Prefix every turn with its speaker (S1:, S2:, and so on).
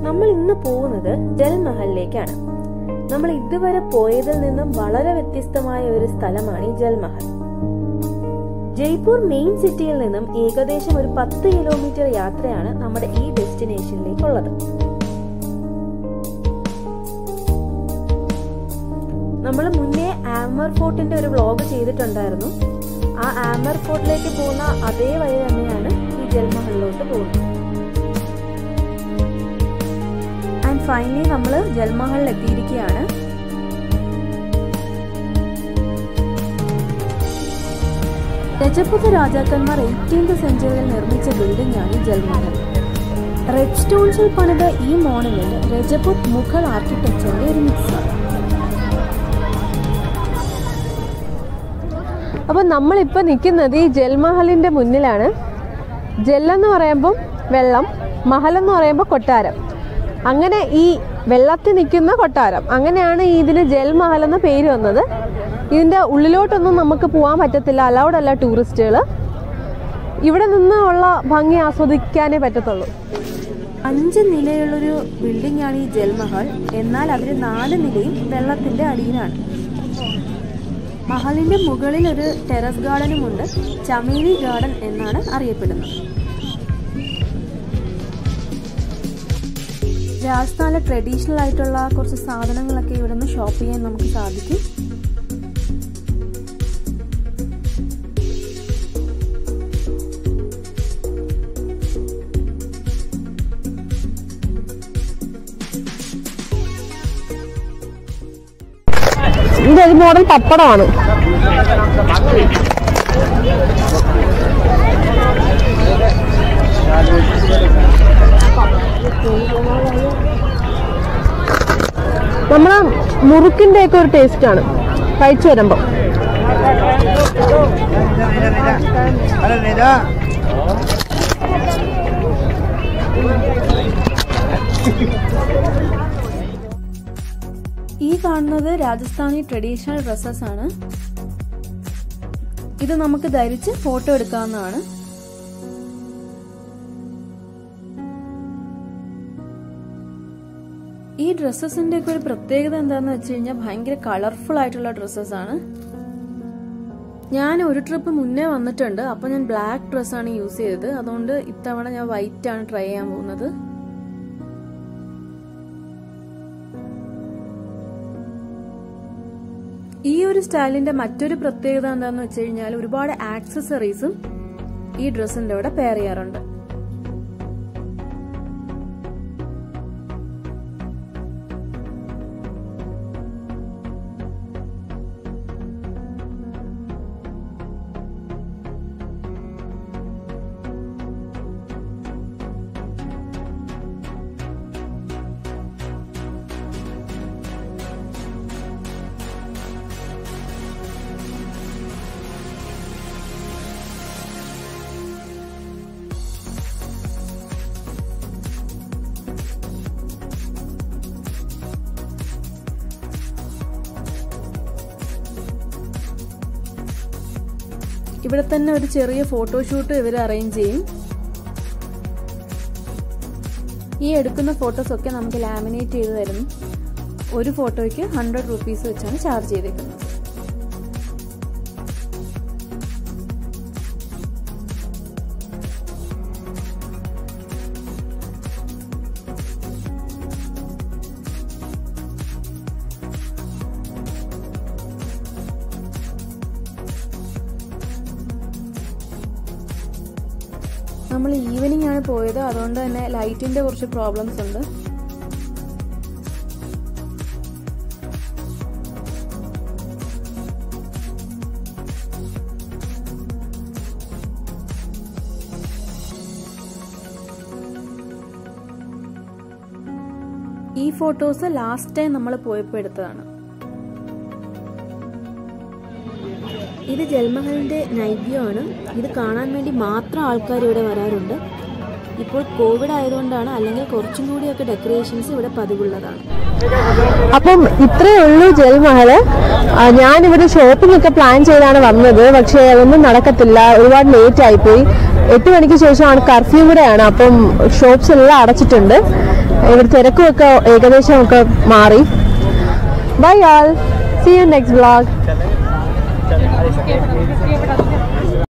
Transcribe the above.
S1: നമ്മൾ ഇന്ന് പോകുന്നത് ജൽമഹലിലേക്കാണ് നമ്മൾ ഇതുവരെ പോയതിൽ നിന്നും വളരെ വ്യത്യസ്തമായ ഒരു സ്ഥലമാണ് ഈ ജൽമഹൽ ജയ്പൂർ മെയിൻ സിറ്റിയിൽ നിന്നും ഏകദേശം ഒരു പത്ത് കിലോമീറ്റർ യാത്രയാണ് നമ്മുടെ ഈ ഡെസ്റ്റിനേഷനിലേക്കുള്ളത് നമ്മൾ മുന്നേ ആമർ ഫോർട്ടിന്റെ ഒരു വ്ലോഗ് ചെയ്തിട്ടുണ്ടായിരുന്നു ആ ആമർ ഫോർട്ടിലേക്ക് പോകുന്ന അതേ വഴി തന്നെയാണ് ഈ ജൽമഹലിലോട്ട് പോകുന്നത് ആൻഡ് ഫൈനലി നമ്മൾ ജൽമഹലിൽ എത്തിയിരിക്കുകയാണ് രജപുത രാജാക്കന്മാർ എയ്റ്റീൻത് സെഞ്ചുറിയിൽ നിർമ്മിച്ച ബിൽഡിംഗ് ആണ് ഈ ജൽമഹൽ റെഡ് സ്റ്റോൺസിൽ പണിത ഈ മോണുമെന്റ് രജപുത് മുഗൾ ആർക്കിടെക്ചറിന്റെ ഒരു മിക്സാണ്
S2: അപ്പോൾ നമ്മളിപ്പോൾ നിൽക്കുന്നത് ഈ ജൽമഹലിൻ്റെ മുന്നിലാണ് ജല്ലെന്ന് പറയുമ്പം വെള്ളം മഹലെന്ന് പറയുമ്പോൾ കൊട്ടാരം അങ്ങനെ ഈ വെള്ളത്തിൽ നിൽക്കുന്ന കൊട്ടാരം അങ്ങനെയാണ് ഈ ഇതിന് ജൽമഹൽ എന്ന പേര് വന്നത് ഇതിൻ്റെ ഉള്ളിലോട്ടൊന്നും നമുക്ക് പോകാൻ പറ്റത്തില്ല അലൗഡ് അല്ല ടൂറിസ്റ്റുകൾ ഇവിടെ നിന്നുള്ള ഭംഗി ആസ്വദിക്കാനേ പറ്റത്തുള്ളൂ
S1: അഞ്ച് നിലയുള്ളൊരു ബിൽഡിംഗ് ആണ് ഈ ജൽമഹൽ എന്നാൽ അതിന് നാല് നിലയും വെള്ളത്തിന്റെ അടിയിലാണ് മഹലിന്റെ മുകളിൽ ഒരു ടെറസ് ഗാർഡനുമുണ്ട് ചമേലി ഗാർഡൻ എന്നാണ് അറിയപ്പെടുന്നത് രാജസ്ഥാനിലെ ട്രഡീഷണൽ ആയിട്ടുള്ള കുറച്ച് സാധനങ്ങളൊക്കെ ഇവിടെ നിന്ന് ഷോപ്പ് ചെയ്യാൻ നമുക്ക് സാധിക്കും
S2: ഇത് ഒരു മോഡൽ പപ്പടമാണ് നമ്മളെ മുറുക്കിന്റെ ഒക്കെ ഒരു ടേസ്റ്റ് ആണ് കഴിച്ചു വരുമ്പോ
S1: ഈ കാണുന്നത് രാജസ്ഥാനി ട്രഡീഷണൽ ഡ്രസ്സസ് ആണ് ഇത് നമുക്ക് ധരിച്ച് ഫോട്ടോ എടുക്കാവുന്നതാണ് ഈ ഡ്രസ്സസിന്റെ ഒക്കെ ഒരു പ്രത്യേകത എന്താന്ന് വെച്ച് കഴിഞ്ഞാൽ ഭയങ്കര കളർഫുൾ ആയിട്ടുള്ള ഡ്രസ്സസ് ആണ് ഞാൻ ഒരു ട്രിപ്പ് മുന്നേ വന്നിട്ടുണ്ട് അപ്പൊ ഞാൻ ബ്ലാക്ക് ഡ്രസ്സാണ് യൂസ് ചെയ്തത് അതുകൊണ്ട് ഇത്തവണ ഞാൻ വൈറ്റ് ആണ് ട്രൈ ചെയ്യാൻ പോകുന്നത് ഈ ഒരു സ്റ്റൈലിന്റെ മറ്റൊരു പ്രത്യേകത എന്താന്ന് വെച്ച് കഴിഞ്ഞാൽ ഒരുപാട് ആക്സസറീസും ഈ ഡ്രസ്സിന്റെ കൂടെ പെയർ ചെയ്യാറുണ്ട് ഇവിടെ തന്നെ ഒരു ചെറിയ ഫോട്ടോഷൂട്ട് ഇവർ അറേഞ്ച് ചെയ്യും ഈ എടുക്കുന്ന ഫോട്ടോസ് ഒക്കെ നമുക്ക് ലാമിനേറ്റ് ചെയ്ത് തരുന്നു ഒരു ഫോട്ടോയ്ക്ക് ഹൺഡ്രഡ് റുപ്പീസ് വെച്ചാണ് ചാർജ് ചെയ്തേക്കുന്നത് നമ്മൾ ഈവനിങ് ആണ് പോയത് അതുകൊണ്ട് തന്നെ ലൈറ്റിന്റെ കുറച്ച് പ്രോബ്ലംസ് ഉണ്ട് ഈ ഫോട്ടോസ് ലാസ്റ്റ് ടൈം നമ്മൾ പോയപ്പോൾ എടുത്തതാണ് ഇത് ജൽമഹലിന്റെ നൈറ്റ് വ്യൂ ആണ് ഇത് കാണാൻ വേണ്ടി മാത്രം ആൾക്കാർ ഇവിടെ വരാറുണ്ട് ഇപ്പോൾ കോവിഡ് ആയതുകൊണ്ടാണ് അല്ലെങ്കിൽ കുറച്ചും കൂടിയൊക്കെ ഡെക്കറേഷൻസ് ഇവിടെ പതിവുള്ളതാണ്
S2: അപ്പം ഇത്രേ ഉള്ളൂ ജൽമഹല് ആ, ഞാനിവിടെ ഷോപ്പിംഗ് ഒക്കെ പ്ലാൻ ചെയ്താണ് വന്നത് പക്ഷേ അതൊന്നും നടക്കത്തില്ല ഒരുപാട് ലേറ്റ് ആയിപ്പോയി എട്ട് മണിക്ക് ശേഷമാണ് കർഫ്യൂ കൂടെയാണ് അപ്പം ഷോപ്സ് എല്ലാം അടച്ചിട്ടുണ്ട് ഇവിടെ തിരക്കുമൊക്കെ ഏകദേശം ഒക്കെ മാറി bye all see you next vlog